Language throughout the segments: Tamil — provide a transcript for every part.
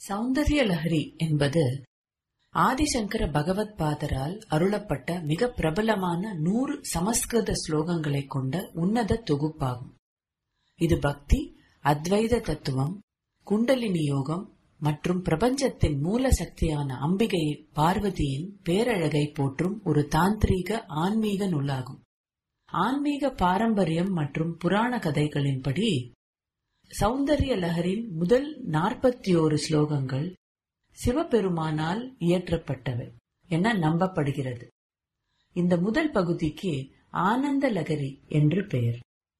சௌந்தர்ய லஹரி என்பது ஆதிசங்கர பகவத் பாதரால் அருளப்பட்ட மிக பிரபலமான நூறு சமஸ்கிருத ஸ்லோகங்களை கொண்ட உன்னத தொகுப்பாகும் இது பக்தி அத்வைத தத்துவம் குண்டலினி யோகம் மற்றும் பிரபஞ்சத்தின் மூல சக்தியான அம்பிகை பார்வதியின் பேரழகை போற்றும் ஒரு தாந்திரீக ஆன்மீக நூலாகும் ஆன்மீக பாரம்பரியம் மற்றும் புராண கதைகளின்படி சௌந்தர்ய லஹரின் முதல் நாற்பத்தி ஓரு ஸ்லோகங்கள் சிவபெருமானால் இயற்றப்பட்டவை என நம்பப்படுகிறது இந்த முதல் பகுதிக்கு ஆனந்த லகரி என்று பெயர்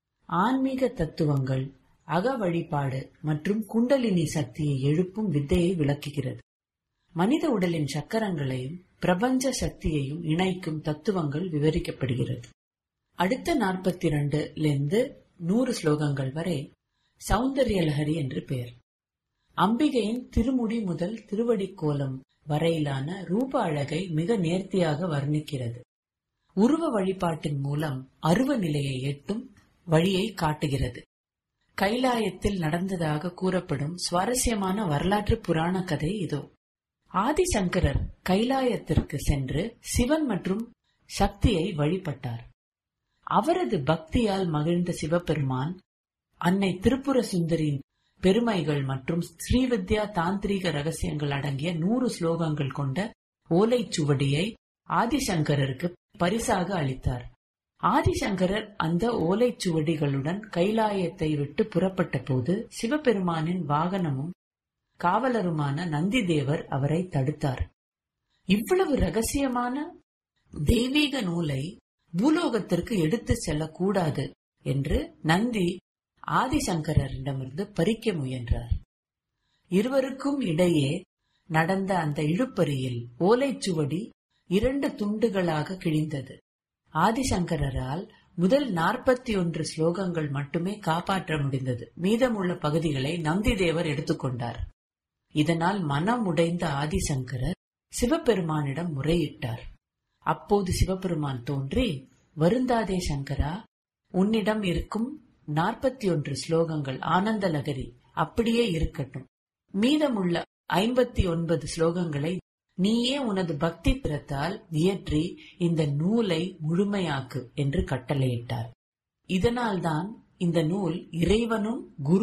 ஆன்மீக தத்துவங்கள் அக வழிபாடு மற்றும் குண்டலினி சக்தியை எழுப்பும் வித்தையை விளக்குகிறது மனித உடலின் சக்கரங்களையும் பிரபஞ்ச சக்தியையும் இணைக்கும் தத்துவங்கள் விவரிக்கப்படுகிறது அடுத்த நாற்பத்தி இரண்டுலிருந்து நூறு ஸ்லோகங்கள் வரை சௌந்தர்ய லஹரி என்று பெயர் அம்பிகையின் திருமுடி முதல் திருவடிக்கோலம் வரையிலான ரூப அழகை மிக நேர்த்தியாக வர்ணிக்கிறது உருவ வழிபாட்டின் மூலம் அருவ நிலையை எட்டும் வழியை காட்டுகிறது கைலாயத்தில் நடந்ததாக கூறப்படும் சுவாரஸ்யமான வரலாற்று புராண கதை இதோ ஆதிசங்கரர் கைலாயத்திற்கு சென்று சிவன் மற்றும் சக்தியை வழிபட்டார் அவரது பக்தியால் மகிழ்ந்த சிவபெருமான் அன்னை திருப்புர சுந்தரின் பெருமைகள் மற்றும் ஸ்ரீவித்யா தாந்திரீக ரகசியங்கள் அடங்கிய நூறு ஸ்லோகங்கள் கொண்ட ஓலைச்சுவடியை ஆதிசங்கரருக்கு பரிசாக அளித்தார் ஆதிசங்கரர் அந்த ஓலைச்சுவடிகளுடன் கைலாயத்தை விட்டு புறப்பட்ட போது சிவபெருமானின் வாகனமும் காவலருமான நந்திதேவர் அவரை தடுத்தார் இவ்வளவு ரகசியமான தெய்வீக நூலை பூலோகத்திற்கு எடுத்துச் செல்லக்கூடாது என்று நந்தி ஆதிசங்கரரிடமிருந்து பறிக்க முயன்றார் இருவருக்கும் இடையே நடந்த அந்த இழுப்பறியில் ஓலைச்சுவடி இரண்டு துண்டுகளாக கிழிந்தது ஆதிசங்கரால் முதல் நாற்பத்தி ஒன்று ஸ்லோகங்கள் மட்டுமே காப்பாற்ற முடிந்தது மீதமுள்ள பகுதிகளை நந்திதேவர் எடுத்துக்கொண்டார் இதனால் மனம் உடைந்த ஆதிசங்கரர் சிவபெருமானிடம் முறையிட்டார் அப்போது சிவபெருமான் தோன்றி வருந்தாதே சங்கரா உன்னிடம் இருக்கும் நாற்பத்தி ஒன்று ஸ்லோகங்கள் ஆனந்த லகரி அப்படியே இருக்கட்டும் மீதமுள்ள ஐம்பத்தி ஒன்பது ஸ்லோகங்களை நீயே உனது பக்தி திறத்தால் இயற்றி இந்த நூலை முழுமையாக்கு என்று கட்டளையிட்டார் இதனால்தான் இந்த நூல் இறைவனும் குரு